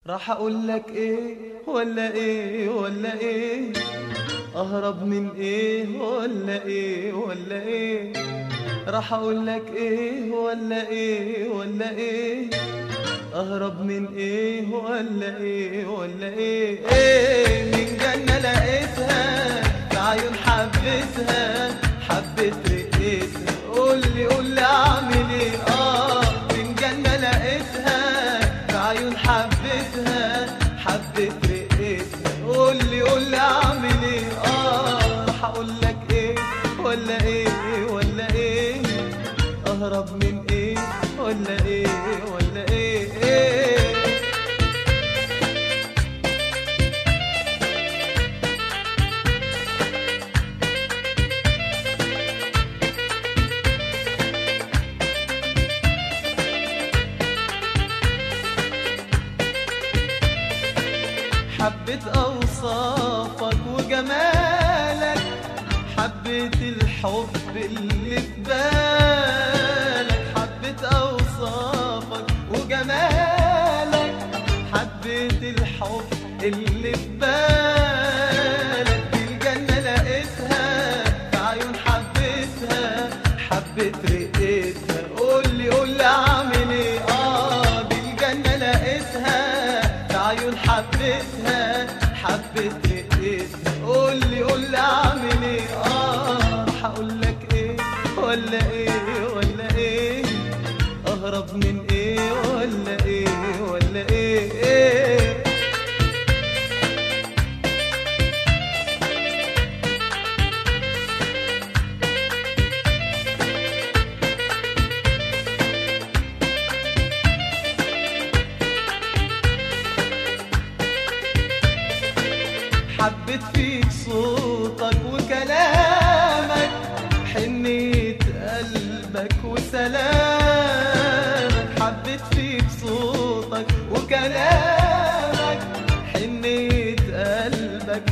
راح اقول لك ايه ولا ايه ولا ايه اهرب من ايه ولا ايه ولا ايه راح اقول لك ايه ولا ايه ولا ايه اهرب من ايه ولا ايه ولا ايه ايه من جنة لقيتها في عيون حبيتها حبيت رقيتها قول لي قول لي اعمل ايه اه من جنة لقيتها في عيون حبيتها حبيت رقيتها قول لي قول لي اعمل ايه اه راح اقول لك ايه ولا ايه ولا ايه اهرب من ايه ولا ايه ولا ايه, إيه حبيت اوصافك وجمالك حبيت الحب اللي في بالك حبيت اوصافك وجمالك حبيت الحب اللي في بالك دي الجنة لقيتها في عيون حبيتها حبيت رقيتها قول لي قول لي اعمل ايه اه دي الجنة لقيتها في عيون حبيتها حبيت رقيتها قول لي قول لي اعمل ايه اه راح اقول لك ايه ولا ايه ولا ايه اهرب من ايه ولا ايه ولا ايه, إيه حبيت فيك صوتك وكلامك حنية قلبك وسلامك حبيت فيك صوتك وكلامك حنية قلبك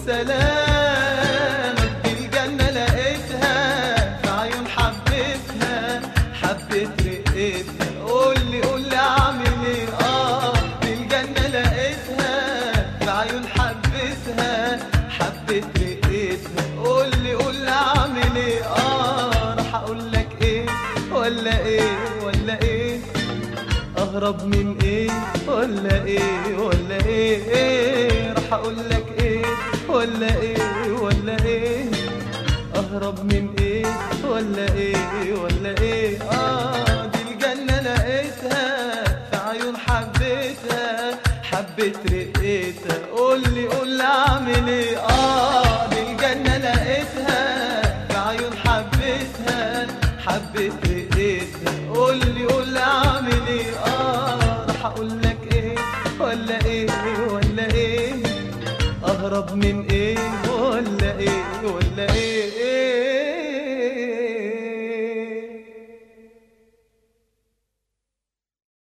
وسلامك دي الجنة لقيتها في عيون حبيتها حبيت رقيتها قول لي قول لي اعمل ايه اه دي الجنة لقيتها في عيون حبيتها حبيت رقيتها قول لي قول لي اعمل ايه اه راح اقول لك ايه ولا ايه ولا ايه اهرب من ايه ولا ايه ولا ايه, إيه راح اقول لك ايه ولا ايه ولا ايه اهرب من ايه ولا ايه ولا ايه اه دي الجنة لقيتها في عيون حبيتها حبيت رقيتها قول لي قول لي اعمل ايه اه دي الجنة لقيتها في عيون حبيتها حبيت رقيتها قول لي قول لي اعمل ايه اه راح اقول لك ايه ولا ايه ولا ايه اهرب من ايه ولا ايه ولا ايه, إيه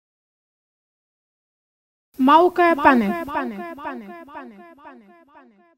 موقع بانل